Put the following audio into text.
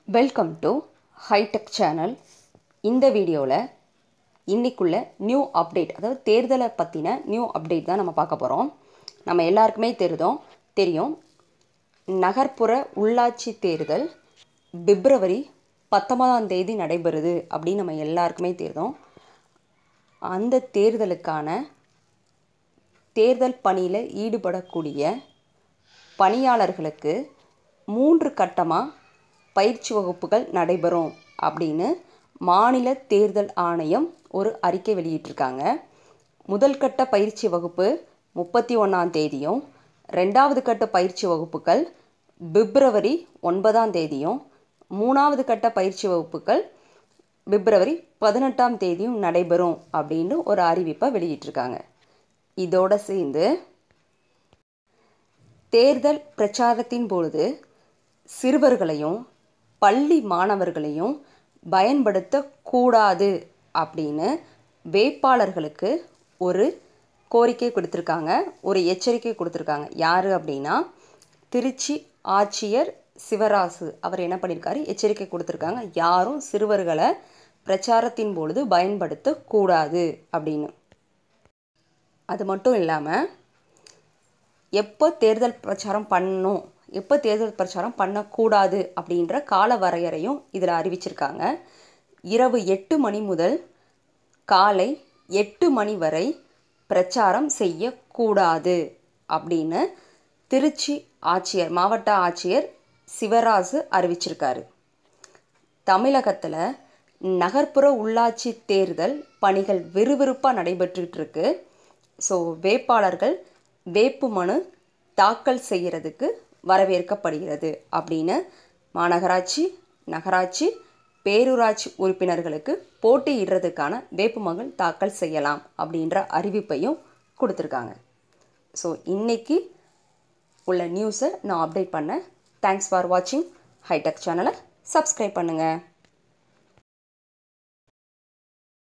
welcome to hitech channel இந்த வீடியோவில் இன்னைக்குள்ள நியூ அப்டேட் அதாவது தேர்தலை பற்றின நியூ அப்டேட் தான் நம்ம பார்க்க போகிறோம் நம்ம எல்லாருக்குமே தெரியும் தெரியும் நகர்ப்புற உள்ளாட்சி தேர்தல் பிப்ரவரி பத்தொன்பதாம் தேதி நடைபெறுது அப்படின்னு நம்ம எல்லாருக்குமே தெரியும் அந்த தேர்தலுக்கான தேர்தல் பணியில் ஈடுபடக்கூடிய பணியாளர்களுக்கு மூன்று கட்டமாக பயிற்சி வகுப்புகள் நடைபெறும் அப்படின்னு மாநில தேர்தல் ஆணையம் ஒரு அறிக்கை வெளியிட்டிருக்காங்க முதல் கட்ட பயிற்சி வகுப்பு முப்பத்தி ஒன்றாம் தேதியும் ரெண்டாவது கட்ட பயிற்சி வகுப்புகள் பிப்ரவரி ஒன்பதாம் தேதியும் மூணாவது கட்ட பயிற்சி வகுப்புகள் பிப்ரவரி பதினெட்டாம் தேதியும் நடைபெறும் அப்படின்னு ஒரு அறிவிப்பை வெளியிட்டிருக்காங்க இதோட சேர்ந்து தேர்தல் பிரச்சாரத்தின் பொழுது சிறுவர்களையும் பள்ளி மாணவர்களையும் பயன்படுத்தக்கூடாது அப்படின்னு வேட்பாளர்களுக்கு ஒரு கோரிக்கை கொடுத்துருக்காங்க ஒரு எச்சரிக்கை கொடுத்துருக்காங்க யார் அப்படின்னா திருச்சி ஆட்சியர் சிவராசு அவர் என்ன பண்ணியிருக்காரு எச்சரிக்கை கொடுத்துருக்காங்க யாரும் சிறுவர்களை பிரச்சாரத்தின் பொழுது பயன்படுத்தக்கூடாது அப்படின்னு அது மட்டும் இல்லாமல் எப்போ தேர்தல் பிரச்சாரம் பண்ணணும் எப்போ தேர்தல் பிரச்சாரம் பண்ணக்கூடாது அப்படின்ற கால வரையறையும் இதில் அறிவிச்சிருக்காங்க இரவு எட்டு மணி முதல் காலை எட்டு மணி வரை பிரச்சாரம் செய்யக்கூடாது அப்படின்னு திருச்சி ஆட்சியர் மாவட்ட ஆட்சியர் சிவராசு அறிவிச்சிருக்காரு தமிழகத்தில் நகர்ப்புற உள்ளாட்சி தேர்தல் பணிகள் விறுவிறுப்பாக நடைபெற்றுட்டு இருக்கு ஸோ வேட்பாளர்கள் வேட்பு மனு தாக்கல் செய்கிறதுக்கு வரவேற்கப்படுகிறது அப்படின்னு மாநகராட்சி நகராட்சி பேரூராட்சி உறுப்பினர்களுக்கு போட்டியிடுறதுக்கான வேட்புமனு தாக்கல் செய்யலாம் அப்படின்ற அறிவிப்பையும் கொடுத்துருக்காங்க ஸோ இன்றைக்கி உள்ள நியூஸை நான் அப்டேட் பண்ணேன் தேங்க்ஸ் ஃபார் வாட்சிங் ஹைடெக் சேனலை சப்ஸ்கிரைப் பண்ணுங்கள்